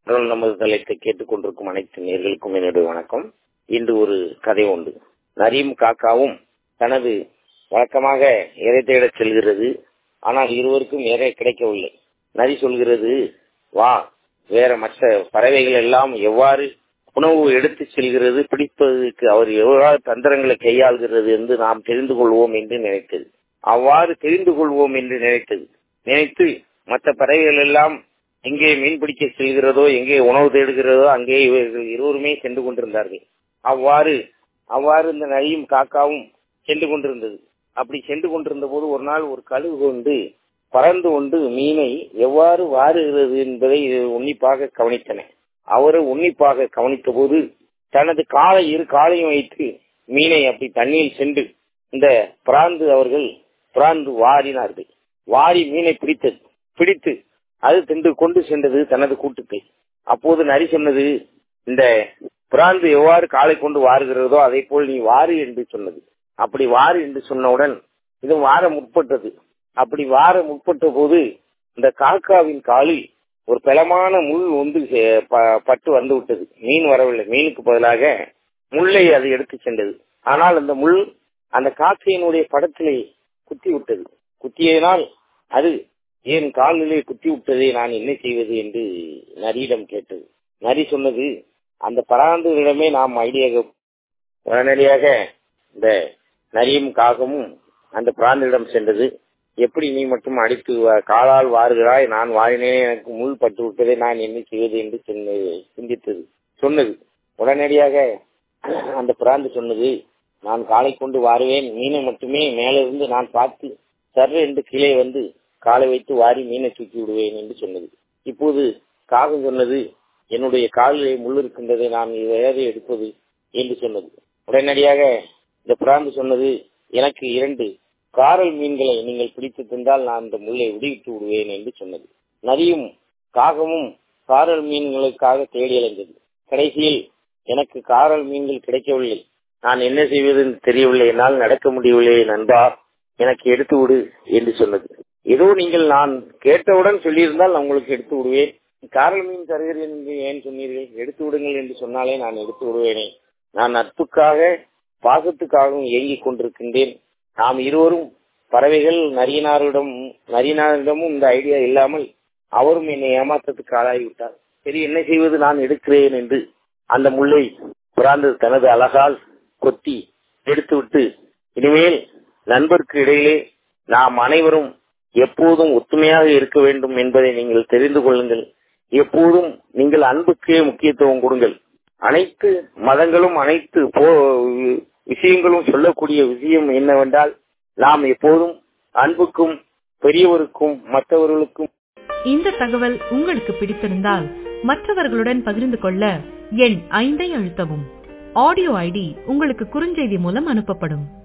குரல் நமது தலைத்தை கேட்டுக்கொண்டிருக்கும் அனைத்து நேர்களுக்கும் என்னுடைய வணக்கம் இன்று ஒரு கதை உண்டு நரீம் காக்காவும் தனது வழக்கமாக இறை தேடச் செல்கிறது ஆனால் இருவருக்கும் இறை கிடைக்கவில்லை நரி சொல்கிறது வா வேற மற்ற பறவைகள் எல்லாம் எவ்வாறு உணவு எடுத்து செல்கிறது பிடிப்பதற்கு அவர் எவ்வாறு தந்திரங்களை கையாள்கிறது என்று நாம் தெரிந்து கொள்வோம் என்று நினைத்தது அவ்வாறு தெரிந்து கொள்வோம் என்று நினைத்தது நினைத்து மற்ற பறவைகள் எல்லாம் எங்கே மீன் பிடிக்க செல்கிறதோ எங்கே உணவு தேடுகிறதோ அங்கே இவர்கள் இருவருமே சென்று கொண்டிருந்தார்கள் அவ்வாறு அவ்வாறு இந்த நரியும் காக்காவும் சென்று கொண்டிருந்தது அப்படி சென்று கொண்டிருந்த போது ஒரு நாள் ஒரு கழுகு கொண்டு பறந்து கொண்டு மீனை எவ்வாறு வாருகிறது என்பதை உன்னிப்பாக கவனித்தன அவரை உன்னிப்பாக கவனித்த போது தனது காலை இரு காலையும் வைத்து மீனை அப்படி தண்ணீர் சென்று இந்த பிராந்து அவர்கள் பிராந்து வாரினார்கள் வாரி மீனை பிடித்தது பிடித்து அது தின்று கொண்டு சென்றது தனது கூட்டுக்கு அப்போது நரி சொன்னது இந்த பிராந்து எவ்வாறு காலை கொண்டு வாருகிறதோ அதை போல் நீ வாரு என்று சொன்னது அப்படி வாரு என்று சொன்னவுடன் இது வார முற்பட்டது அப்படி வார முற்பட்ட போது இந்த காக்காவின் காலில் ஒரு பலமான முள் வந்து பட்டு வந்து விட்டது மீன் வரவில்லை மீனுக்கு பதிலாக முள்ளை அது எடுத்து சென்றது ஆனால் அந்த முள் அந்த காக்கையினுடைய படத்திலே குத்தி விட்டது குத்தியதனால் அது ஏன் கால்நிலை குத்தி விட்டதை நான் என்ன செய்வது என்று நரியிடம் கேட்டது நரி சொன்னது அந்த பராந்துகளிடமே நாம் ஐடியா உடனடியாக இந்த நரியும் காகமும் அந்த பிராந்திடம் சென்றது எப்படி நீ மட்டும் அடித்து காலால் வாருகிறாய் நான் வாரினேன் எனக்கு முள் பட்டு விட்டதை நான் என்ன செய்வது என்று சிந்தித்தது சொன்னது உடனடியாக அந்த பிராந்து சொன்னது நான் காலை கொண்டு வாருவேன் மீனை மட்டுமே மேலிருந்து நான் பார்த்து சர்ற என்று கீழே வந்து காலை வைத்து வாரி மீனை தூக்கி விடுவேன் என்று சொன்னது இப்போது காகம் சொன்னது என்னுடைய காலிலே முள் இருக்கின்றதை நான் வேறு எடுப்பது என்று சொன்னது உடனடியாக இந்த பிராந்து சொன்னது எனக்கு இரண்டு காரல் மீன்களை நீங்கள் பிடித்து தந்தால் நான் இந்த முல்லை விடுவித்து விடுவேன் என்று சொன்னது நரியும் காகமும் காரல் மீன்களுக்காக தேடி அலைந்தது கடைசியில் எனக்கு காரல் மீன்கள் கிடைக்கவில்லை நான் என்ன செய்வது தெரியவில்லை என்னால் நடக்க முடியவில்லை நண்பா எனக்கு எடுத்து விடு என்று சொன்னது ஏதோ நீங்கள் நான் கேட்டவுடன் சொல்லியிருந்தால் நான் உங்களுக்கு எடுத்து விடுவேன் காரல் மீன் தருகிறேன் என்று ஏன் சொன்னீர்கள் எடுத்து விடுங்கள் என்று சொன்னாலே நான் எடுத்து விடுவேனே நான் நட்புக்காக பாசத்துக்காகவும் இயங்கிக் கொண்டிருக்கின்றேன் நாம் இருவரும் பறவைகள் நரியனாரிடம் நரியனாரிடமும் இந்த ஐடியா இல்லாமல் அவரும் என்னை ஏமாற்றத்துக்கு ஆளாகிவிட்டார் சரி என்ன செய்வது நான் எடுக்கிறேன் என்று அந்த முல்லை பிராந்து தனது அழகால் கொத்தி எடுத்துவிட்டு இனிமேல் நண்பருக்கு இடையிலே நாம் அனைவரும் எப்போதும் ஒத்துமையாக இருக்க வேண்டும் என்பதை நீங்கள் தெரிந்து கொள்ளுங்கள் எப்போதும் நீங்கள் அன்புக்கே முக்கியத்துவம் கொடுங்கள் அனைத்து மதங்களும் அனைத்து போ விஷயங்களும் சொல்லக்கூடிய விஷயம் என்னவென்றால் நாம் எப்போதும் அன்புக்கும் பெரியவருக்கும் மற்றவர்களுக்கும் இந்த தகவல் உங்களுக்கு பிடித்திருந்தால் மற்றவர்களுடன் பகிர்ந்து கொள்ள எண் ஐந்தை அழுத்தவும் ஆடியோ ஐடி உங்களுக்கு குறுஞ்செய்தி மூலம் அனுப்பப்படும்